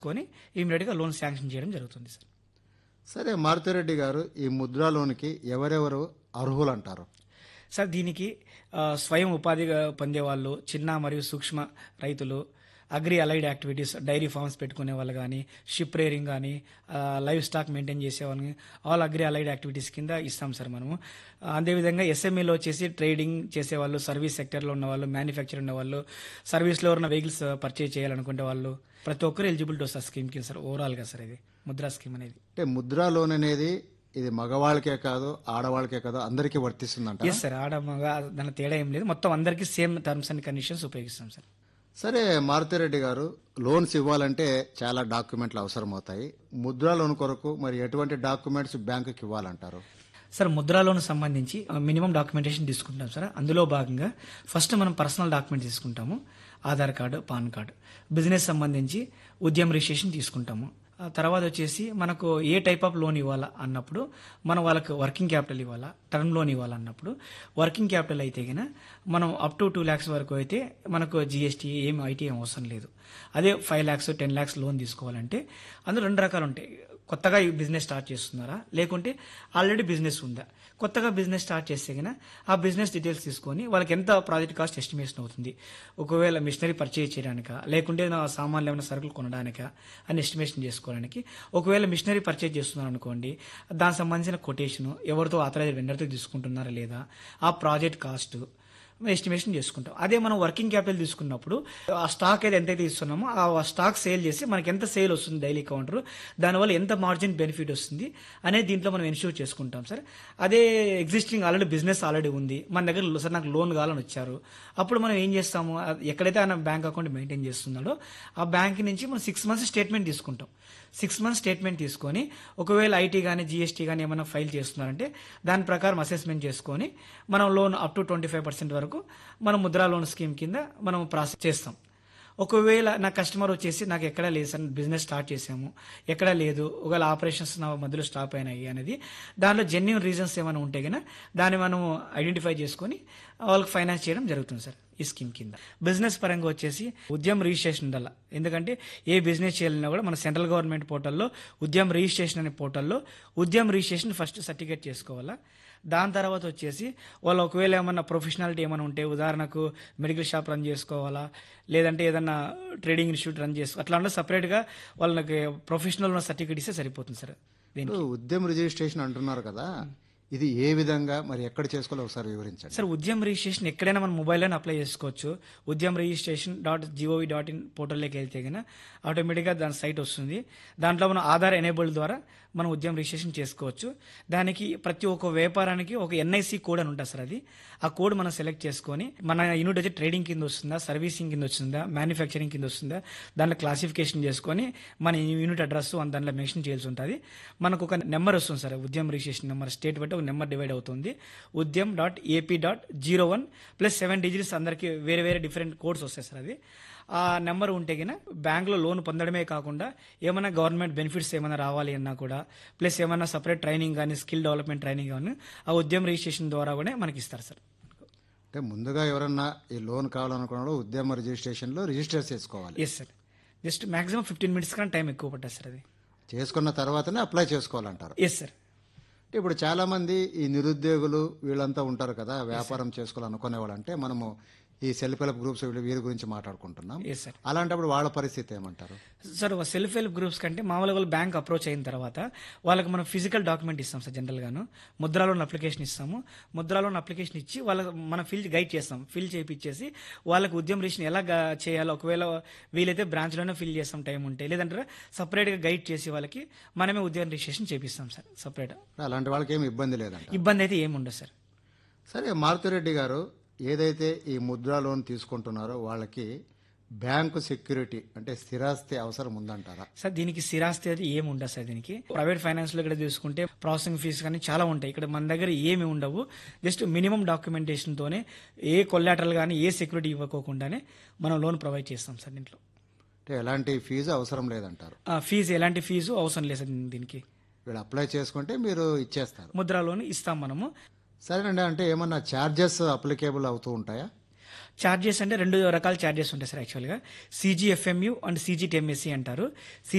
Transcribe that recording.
కొని ఇమీడియట్గా loan sanction చేయడం జరుగుతుంది సార్ సరే మారుతిరెడ్డి గారు ఈ ముద్రా లోన్కి ఎవరెవరు అర్హులు అంటారు సార్ దీనికి ఆ, స్వయం ఉపాధిగా పొందేవాళ్ళు చిన్న మరియు సూక్ష్మ రైతులు agri allied activities dairy farms పెట్టుకునే వాళ్ళు కానీ షిప్ రేరింగ్ కానీ లైవ్ స్టాక్ మెయింటైన్ చేసే వాళ్ళని ఆల్ అగ్రి అలైడ్ యాక్టివిటీస్ కింద ఇస్తాం సార్ మనము ఆ, అదేవిధంగా ఎస్ఎంఈలో వచ్చేసి ట్రేడింగ్ చేసేవాళ్ళు సర్వీస్ సెక్టర్లో ఉన్న వాళ్ళు మ్యానుఫ్యాక్చర్ ఉన్న వాళ్ళు సర్వీస్లో ఉన్న వెహికల్స్ పర్చేజ్ చేయాలనుకునే వాళ్ళు ప్రతి ఒక్కరు ఎలిజిబిలిటీ వస్తారు స్కీమ్ కింద సార్ ఓవరాల్గా సార్ ఇది ముద్రా స్కీమ్ అనేది అంటే ముద్రా లోన్ అనేది ఇది మగవాళ్ళకే కాదు ఆడవాళ్ళకే కాదు అందరికీ వర్తిస్తుందంట ఎస్ సార్ ఆడ మగ దాని తేడా ఏం లేదు మొత్తం అందరికీ సేమ్ టర్మ్స్ అండ్ కండిషన్స్ ఉపయోగిస్తాం సార్ సరే మారుతిరెడ్డి గారు లోన్స్ ఇవ్వాలంటే చాలా డాక్యుమెంట్లు అవసరం అవుతాయి ముద్రా లోన్ కొరకు మరి ఎటువంటి డాక్యుమెంట్స్ బ్యాంకుకి ఇవ్వాలంటారు సార్ ముద్రా లోన్ సంబంధించి మినిమం డాక్యుమెంటేషన్ తీసుకుంటాం సార్ అందులో భాగంగా ఫస్ట్ మనం పర్సనల్ డాక్యుమెంట్ తీసుకుంటాము Aadhaar card pan card business సంబంధించి ఉద్యమ రిజిస్ట్రేషన్ తీసుకుంటాము ఆ తర్వాత వచ్చేసి మనకు ఏ టైప్ ఆఫ్ లోన్ ఇవ్వాలా అన్నప్పుడు మనం వాళ్ళకి వర్కింగ్ క్యాపిటల్ ఇవ్వాలా టర్మ్ లోన్ ఇవ్వాలన్నప్పుడు వర్కింగ్ క్యాపిటల్ అయితే కనుక మనం అప్ టు టూ ల్యాక్స్ వరకు అయితే మనకు జిఎస్టీ ఏం ఐటీ ఏం అవసరం లేదు అదే five lakhs ten lakhs loan తీసుకోవాలంటే అందులో రెండు రకాలు ఉంటాయి కొత్తగా ఈ బిజినెస్ స్టార్ట్ చేస్తున్నారా లేకుంటే ఆల్రెడీ బిజినెస్ ఉందా కొత్తగా బిజినెస్ స్టార్ట్ చేస్తే కనుక ఆ బిజినెస్ డీటెయిల్స్ తీసుకొని వాళ్ళకి ఎంత ప్రాజెక్ట్ కాస్ట్ ఎస్టిమేషన్ అవుతుంది ఒకవేళ మిషనరీ పర్చేజ్ చేయడానికా లేకుంటే నా సామాన్లు ఏమైనా సరుకులు కొనడానికా అని ఎస్టిమేషన్ చేసుకోవడానికి ఒకవేళ మిషనరీ పర్చేజ్ చేస్తున్నారు అనుకోండి దానికి సంబంధించిన కొటేషన్ ఎవరితో ఆథరైజ్ వెండర్తో తీసుకుంటున్నారా లేదా ఆ ప్రాజెక్ట్ కాస్ట్ ఎస్టిమేషన్ చేసుకుంటాం అదే మనం వర్కింగ్ క్యాపిటల్ తీసుకున్నప్పుడు ఆ స్టాక్ అయితే ఎంతైతే ఇస్తున్నామో ఆ స్టాక్ సేల్ చేసి మనకి ఎంత సేల్ వస్తుంది డైలీ కౌంటర్ దానివల్ల ఎంత మార్జిన్ బెనిఫిట్ వస్తుంది అనేది దీంట్లో మనం ఎన్ష్యూర్ చేసుకుంటాం సార్ అదే ఎగ్జిస్టింగ్ ఆల్రెడీ బిజినెస్ ఆల్రెడీ ఉంది మన దగ్గర సార్ నాకు లోన్ కావాలని వచ్చారు అప్పుడు మనం ఏం చేస్తాము అది ఎక్కడైతే ఆయన బ్యాంక్ అకౌంట్ మెయింటైన్ చేస్తున్నాడో ఆ బ్యాంక్ నుంచి మనం సిక్స్ మంత్స్ స్టేట్మెంట్ తీసుకుంటాం సిక్స్ మంత్స్ స్టేట్మెంట్ తీసుకొని ఒకవేళ ఐటీ కానీ జీఎస్టీ కానీ ఏమైనా ఫైల్ చేస్తున్నారంటే దాని ప్రకారం అసెస్మెంట్ చేసుకొని మనం loan up to twenty five percent వరకు మనం ముద్రా లోన్ స్కీమ్ కింద మనం ప్రాసెస్ చేస్తాం ఒకవేళ నా కస్టమర్ వచ్చేసి నాకు ఎక్కడా లేదు సార్ బిజినెస్ స్టార్ట్ చేసాము ఎక్కడా లేదు ఒకవేళ ఆపరేషన్స్ నా మధ్యలో స్టాప్ అయినాయి అనేది దానిలో జెన్యున్ రీజన్స్ ఏమైనా ఉంటే కనుక దాన్ని మనం ఐడెంటిఫై చేసుకొని వాళ్ళకి ఫైనాన్స్ చేయడం జరుగుతుంది సార్ ఈ స్కీమ్ కింద బిజినెస్ పరంగా వచ్చేసి ఉద్యమ రిజిస్ట్రేషన్ ఉండాలి ఎందుకంటే ఏ బిజినెస్ చేయాలన్నా కూడా మన సెంట్రల్ గవర్నమెంట్ పోర్టల్లో ఉద్యమ రిజిస్ట్రేషన్ అనే పోర్టల్లో ఉద్యమ రిజిస్ట్రేషన్ ఫస్ట్ సర్టిఫికేట్ చేసుకోవాలా దాని తర్వాత వచ్చేసి వాళ్ళు ఒకవేళ ఏమన్నా ప్రొఫెషనాలిటీ ఏమైనా ఉంటే ఉదాహరణకు మెడికల్ షాప్ రన్ చేసుకోవాలా లేదంటే ఏదన్నా ట్రేడింగ్ ఇన్స్టిట్యూట్ రన్ చేసుకో అట్లా అంటే సపరేట్గా వాళ్ళకి ప్రొఫెషనల్ ఉన్న సర్టిఫికేట్ ఇస్తే సరిపోతుంది సార్ దీనికి ఇప్పుడు ఉద్యమ రిజిస్ట్రేషన్ అంటున్నారు కదా ఇది ఏ విధంగా మరి ఎక్కడ చేసుకోవాలో ఒకసారి వివరించండి సార్ ఉద్యమ రిజిస్ట్రేషన్ ఎక్కడైనా మన మొబైల్లోనే అప్లై చేసుకోవచ్చు Udyam registration dot gov dot in పోర్టల్లోకి వెళ్తే కనుక ఆటోమేటిక్గా దాని సైట్ వస్తుంది దాంట్లో మనం ఆధార్ ఎనేబుల్ ద్వారా మనం ఉద్యమ రిజిస్ట్రేషన్ చేసుకోవచ్చు దానికి ప్రతి ఒక్క వ్యాపారానికి ఒక ఎన్ఐసి కోడ్ అని ఉంటుంది సార్ అది ఆ కోడ్ మనం సెలెక్ట్ చేసుకొని మన యూనిట్ వచ్చి ట్రేడింగ్ కింద వస్తుందా సర్వీసింగ్ కింద వస్తుందా మ్యానుఫ్యాక్చరింగ్ కింద వస్తుందా దాంట్లో క్లాసిఫికేషన్ చేసుకొని మన యూనిట్ అడ్రస్ దాంట్లో మెన్షన్ చేయాల్సి ఉంటుంది మనకు ఒక నెంబర్ వస్తుంది సార్ ఉద్యమ రిజిస్ట్రేషన్ నెంబర్ స్టేట్ బట్టి ఒక నెంబర్ డివైడ్ అవుతుంది Udyam dot AP dot zero one plus seven digits అందరికి వేరే వేరే డిఫరెంట్ కోడ్స్ వస్తాయి సార్ అది ఆ నెంబర్ ఉంటే కినా బ్యాంక్లో లోన్ పొందడమే కాకుండా ఏమైనా గవర్నమెంట్ బెనిఫిట్స్ ఏమైనా రావాలి అన్నా కూడా ప్లస్ ఏమైనా సపరేట్ ట్రైనింగ్ కానీ స్కిల్ డెవలప్మెంట్ ట్రైనింగ్ కానీ ఆ ఉద్యమ రిజిస్ట్రేషన్ ద్వారా కూడా మనకి ఇస్తారు సార్ అంటే ముందుగా ఎవరన్నా ఈ లోన్ కావాలనుకున్న ఉద్యమ రిజిస్ట్రేషన్లో రిజిస్టర్ చేసుకోవాలి yes sir just maximum fifteen minutes కన్నా టైం ఎక్కువ పట్టదు సార్ అది చేసుకున్న తర్వాతనే అప్లై చేసుకోవాలంటారు ఎస్ సార్ అంటే ఇప్పుడు చాలా మంది ఈ నిరుద్యోగులు వీళ్ళంతా ఉంటారు కదా వ్యాపారం చేసుకోవాలనుకునేవాళ్ళు అంటే మనము ఈ సెల్ఫ్ హెల్ప్ గ్రూప్స్ వీళ్ళ- వీరి గురించి మాట్లాడుకుంటున్నాం ఎస్ సార్ అలాంటప్పుడు వాళ్ళ పరిస్థితి ఏమంటారు సార్ సెల్ఫ్ హెల్ప్ గ్రూప్స్ కంటే మామూలుగా వాళ్ళు బ్యాంక్ అప్రోచ్ అయిన తర్వాత వాళ్ళకి మనం ఫిజికల్ డాక్యుమెంట్ ఇస్తాం సార్ జనరల్ గాను ముద్రా లోన్ అప్లికేషన్ ఇస్తాము ముద్రా లోన్ అప్లికేషన్ ఇచ్చి వాళ్ళకి మనం ఫిల్ గైడ్ చేస్తాం ఫిల్ చేయించేసి వాళ్ళకి ఉద్యమ రిజిస్ట్రేషన్ ఎలా గా- చేయాలో ఒకవేళ వీలైతే బ్రాంచ్లోనే ఫిల్ చేస్తాం టైం ఉంటే లేదంటే సపరేట్గా గైడ్ చేసి వాళ్ళకి మనమే ఉద్యమ రిజిస్ట్రేషన్ చేపిస్తాం సార్ సపరేట్ అలాంటి వాళ్ళకి ఏమి ఇబ్బంది లేదంట ఇబ్బంది అయితే ఏమి ఉండదు సార్ సరే మారుతిరెడ్డి గారు ఏదైతే ఈ ముద్రా లోన్ తీసుకుంటున్నారో వాళ్ళకి బ్యాంకు సెక్యూరిటీ అంటే స్థిరాస్తి అవసరం ఉందంటారా సార్ దీనికి స్థిరాస్తి అది ఏమి ఉండదు సార్ దీనికి ప్రైవేట్ ఫైనాన్స్ లో ఇక్కడ తీసుకుంటే ప్రాసెసింగ్ ఫీజు కానీ చాలా ఉంటాయి ఇక్కడ మన దగ్గర ఏమి ఉండవు జస్ట్ మినిమం డాక్యుమెంటేషన్ తోనే ఏ కొల్లాటరల్ కానీ ఏ సెక్యూరిటీ ఇవ్వకోకుండానే మనం లోన్ ప్రొవైడ్ చేస్తాం సార్ దీంట్లో అంటే ఎలాంటి ఫీజు అవసరం లేదంటారు ఆ ఫీజు ఎలాంటి ఫీజు అవసరం లేదు సార్ దీనికి వీళ్ళు అప్లై చేసుకుంటే మీరు ఇచ్చేస్తారు ముద్రా లోన్ ఇస్తాం మనము సరేనండి అంటే ఏమన్నా ఛార్జెస్ అప్లికేబుల్ అవుతూ ఉంటాయా ఛార్జెస్ అంటే రెండు రకాల ఛార్జెస్ ఉంటాయి సార్ యాక్చువల్గా సీజీఎఫ్ఎంయు అండ్ సీజీటీఎంఎస్సి అంటారు